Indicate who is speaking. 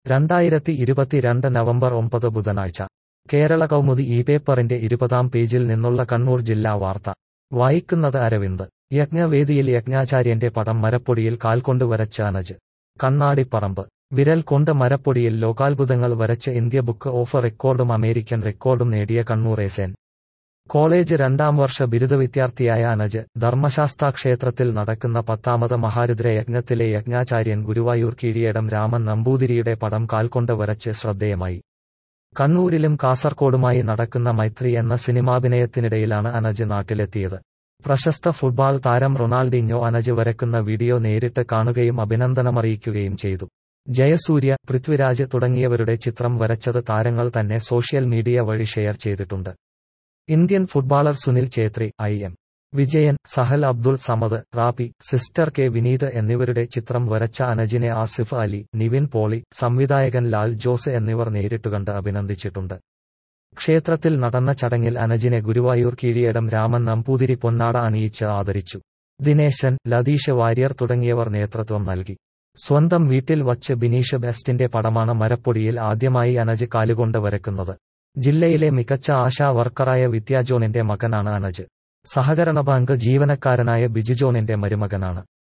Speaker 1: രണ്ടായിരത്തി ഇരുപത്തിരണ്ട് നവംബർ ഒമ്പത് ബുധനാഴ്ച കേരള കൗമുദി ഈ പേപ്പറിന്റെ ഇരുപതാം പേജിൽ നിന്നുള്ള കണ്ണൂർ ജില്ലാ വാർത്ത വായിക്കുന്നത് അരവിന്ദ് യജ്ഞവേദിയിൽ യജ്ഞാചാര്യന്റെ പടം മരപ്പൊടിയിൽ കാൽകൊണ്ട് വരച്ച് അനജ് കണ്ണാടിപ്പറമ്പ് വിരൽ കൊണ്ട് മരപ്പൊടിയിൽ ലോകാത്ഭുതങ്ങൾ വരച്ച് ഇന്ത്യ ബുക്ക് ഓഫ് റെക്കോർഡും അമേരിക്കൻ റെക്കോർഡും നേടിയ കണ്ണൂർ എസ് കോളേജ് രണ്ടാം വർഷ ബിരുദ വിദ്യാർത്ഥിയായ അനജ് ധർമ്മശാസ്താ ക്ഷേത്രത്തിൽ നടക്കുന്ന പത്താമത് മഹാരുദ്ര യജ്ഞത്തിലെ യജ്ഞാചാര്യൻ ഗുരുവായൂർ കീഴിയടം രാമൻ നമ്പൂതിരിയുടെ പടം കാൽകൊണ്ട് വരച്ച് ശ്രദ്ധേയമായി കണ്ണൂരിലും കാസർകോടുമായി നടക്കുന്ന മൈത്രി എന്ന സിനിമാഭിനയത്തിനിടയിലാണ് അനജ് നാട്ടിലെത്തിയത് പ്രശസ്ത ഫുട്ബോൾ താരം റൊണാൾഡിഞ്ഞോ അനജ് വരക്കുന്ന വീഡിയോ നേരിട്ട് കാണുകയും അഭിനന്ദനമറിയിക്കുകയും ചെയ്തു ജയസൂര്യ പൃഥ്വിരാജ് തുടങ്ങിയവരുടെ ചിത്രം വരച്ചത് താരങ്ങൾ തന്നെ സോഷ്യൽ മീഡിയ വഴി ഷെയർ ചെയ്തിട്ടുണ്ട് Indian footballer Sunil Chhetri I M Vijayan Sahal Abdul Samad Rafi sister K Vineeth എന്നിവരുടെ ചിത്രം വരച്ച അനജിനെ ആസിഫ് അലി നിവിൻ പോളി സംവിധായകൻ ലാൽ ജോസ് എന്നിവർ നേരിട്ടുകണ്ട് അഭിനന്ദിച്ചിട്ടുണ്ട് ക്ഷേത്രത്തിൽ നടന്ന ചടങ്ങിൽ അനജിനെ ഗുരുവായൂർ കീഴിയടം രാമൻ നമ്പൂതിരി പൊന്നാട അണിയിച്ച് ആദരിച്ചു ദിനേശൻ ലതീഷ് വാര്യർ തുടങ്ങിയവർ നേതൃത്വം നൽകി സ്വന്തം വീട്ടിൽ വച്ച് ബിനീഷ് ബെസ്റ്റിന്റെ പടമാണ് മരപ്പൊടിയിൽ ആദ്യമായി അനജ് കാലുകൊണ്ട് വരക്കുന്നത് ജില്ലയിലെ മികച്ച ആശാ വർക്കറായ വിദ്യാജോണിന്റെ മകനാണ് അനജ് സഹകരണ ബാങ്ക് ജീവനക്കാരനായ ബിജുജോണിന്റെ മരുമകനാണ്